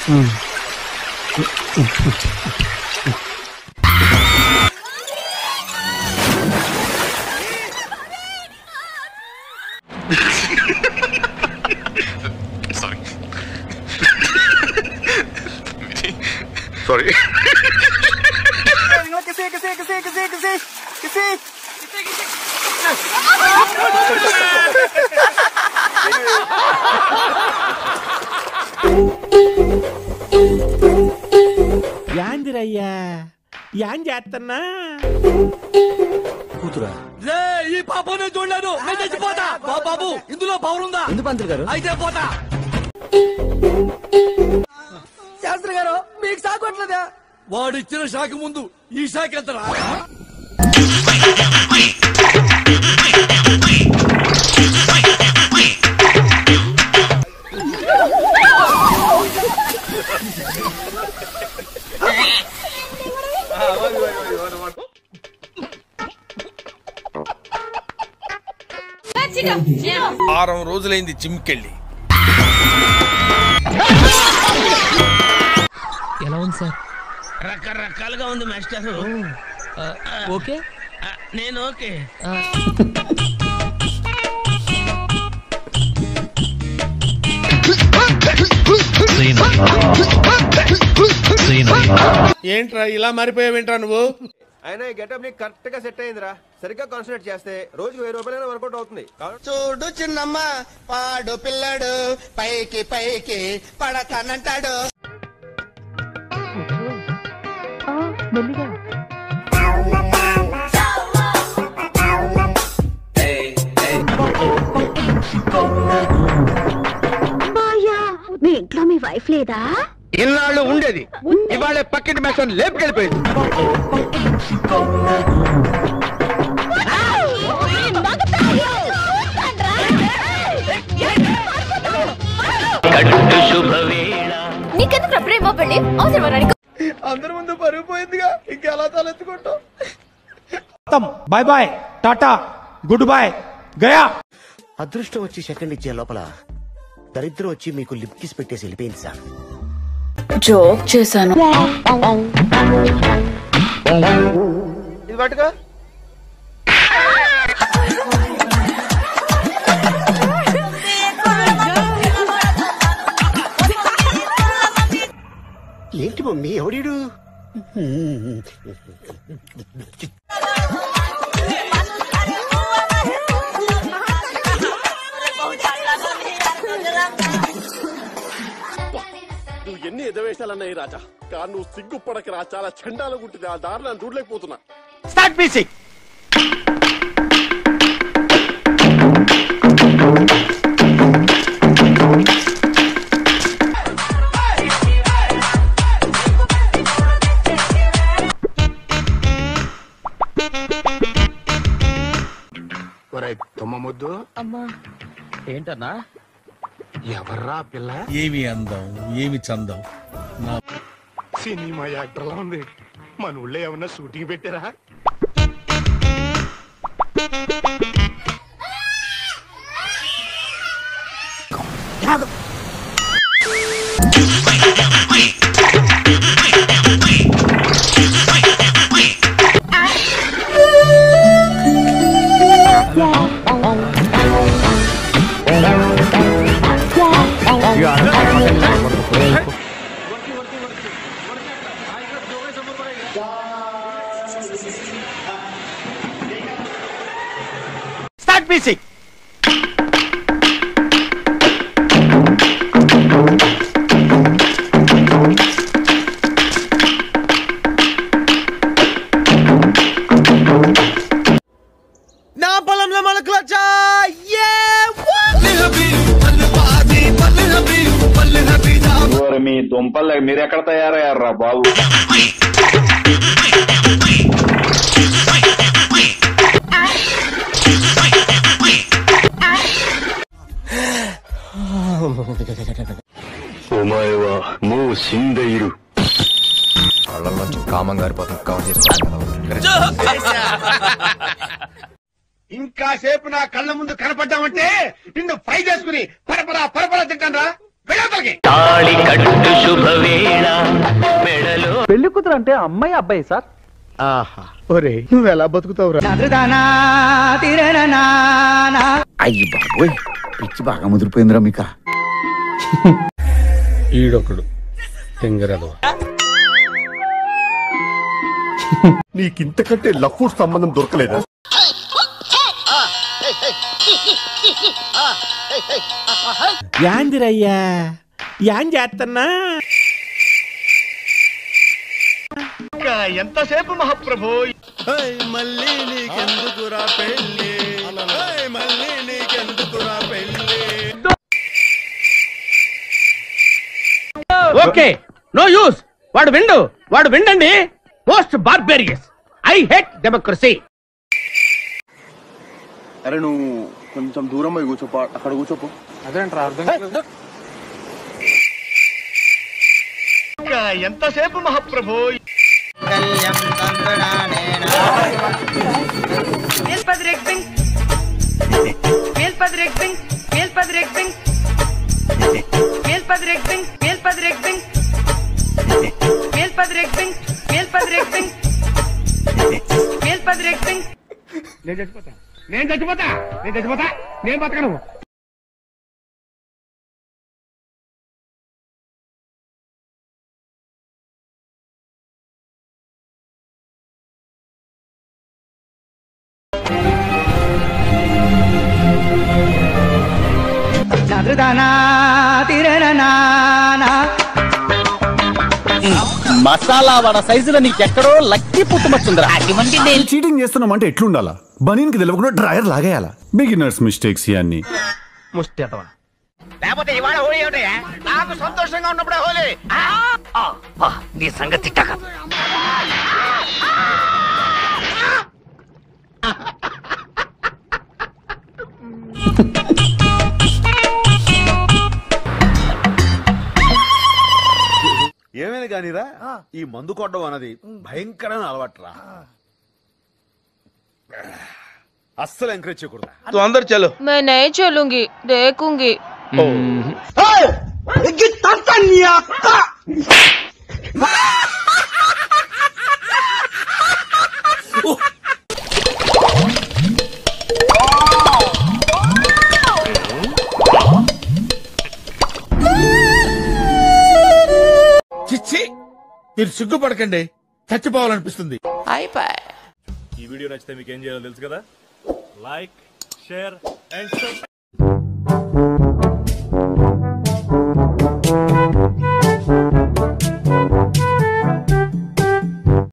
sorry sorry యాందిరయ్యా an చేస్తున్నా ఈ పాపనే చూడలేదు నేను చచ్చిపోతా బా- బాబు ఇందులో పవర్ ఉందా ఎందుకు పంతులు గారు అయితే పోతా శాస్త్రి గారు మీకు షాక్ కొట్టలేదా వాడిచ్చిన షాక్ ముందు ఈ షాక్ ఎంతరా వారం రోజులైంది జిమ్కెళ్ళి ఎలా ఉంది సార్ రకరకాలుగా ఉంది మాస్టర్ ఓకే నేను ఓకే ఏంట్రా ఇలా మారిపోయావేంట్రా నువ్వు అయినా ఈ గెటప్ నీకు కరెక్ట్ గా సెట్ అయిందిరా సరిగ్గా కాన్సన్ట్రేట్ చేస్తే రోజుకి వెయ్యి రూపాయలైనా వర్కౌట్ అవుతుంది చూడు చిన్నమ్మ పాడు పిల్లడు పైకి పైకి పడతానంటాడు మీ ఇంట్లో మీ వైఫ్ లేదా ఇన్నాళ్ళు ఉండేది ఇవాళ పక్కింటి మేసం లేపుకెళ్ళిపోయింది నీకెందుకు ప్రేమ పెళ్ళి అవసరం రానికి అందరి ముందు పరుగు పోయిందిగా ఇంకెలా తలెత్తుకుంటాం bye bye tata goodbye గయా అదృష్టం వచ్చి సెకండ్ ఇచ్చే లోపల దరిద్రం వచ్చి మీకు లిప్ కిస్ పెట్టేసి వెళ్ళిపోయింది సార్ జోక్ చేశాను ఇది పట్టుకో ఏంటి మమ్మీ ఎవడీడు నువ్వు ఎన్ని ఎదవేశాలన్నాయి రాజా కానీ నువ్వు సిగ్గుపడకరా చాలా చండాలు ఉంటుంది ఆ దారి నన్ను చూడలేకపోతున్నా స్టార్ట్ మ్యూజిక్ తుమ్మ ముద్దు ఏంటన్నా ఎవర్రా పిల్ల ఏమి అందం ఏమి చందం సినిమా యాక్టర్లా ఉంది మన ఊళ్ళో ఏమన్నా షూటింగ్ పెట్టారా స్టార్ట్ మ్యూజిక్ నా పొలంలో మొలకలు వచ్చా మీ దుంపలు మీరు ఎక్కడ తయారయ్యారా బాబు కళ్ళల్లోంచి కామం గారిపోతుంది కవర్ చేసుకోవాలి ఇంకా సేపు నా కళ్ళ ముందు కనపడ్డామంటే నిన్ను ఫ్రై చేసుకుని పరపరా పరపరా తింటాను రా వెళ్ళవతలకి తాళి కట్టు శుభ అంటే అమ్మాయి అబ్బాయి సార్ ఆహా ఒరే నువ్వు ఎలా బతుకుతావురా అయ్యి బాబోయ్ పిచ్చి బాగా ముదిరిపోయిందిరా మీకా ఈడొకడు తింగరదు నీకింతకంటే లఫ్ఫు సంబంధం దొరకలేదా యాందిరయ్యా యాన్ చేస్తున్నా ఎంతసేపు మహాప్రభు మళ్ళీ నీకెందుకురా పెళ్ళి మళ్ళీ నీకెందుకురా పెళ్ళి ఓకే నో యూస్ వాడు విండు వాడు విండండి most barbarous I hate democracy అరే నువ్వు కొంచెం దూరం పోయి కూర్చోపో అక్కడ కూర్చోపో ఎంతసేపు మహాప్రభు నేను చచ్చిపోతా నేను చచ్చిపోతా నేను చచ్చిపోతా నేను బతకను మసాలా వడ సైజులో నీకెక్కడో లక్కీ పుట్టుమచ్చుందిరా చీటింగ్ చేస్తున్నామంటే ఎట్లుండాలా బనీన్ కి తెలియకుండా డ్రైయర్ లాగేయాలా బిగినర్స్ మిస్టేక్స్ ఇవన్నీ ముష్టి అతవా లేకపోతే ఇవాళ హోలీ ఏమిటయ్యా నాకు సంతోషంగా ఉన్నప్పుడే హోలీ నీ సంగతి తిట్టక ఏమైనా కానీరా ఈ మందు కొట్టడం అన్నది భయంకరమైన అలవాటురా అస్సలు ఎంకరేజ్ చేయకూడదు తు అందరు చలో मैं नहीं चलूंगी देखूंगी చిచ్చి మీరు సిగ్గుపడకండి చచ్చిపోవాలనిపిస్తుంది ఈ వీడియో నచ్చితే మీకు ఏం చేయాలో తెలుసు కదా లైక్ షేర్ అండ్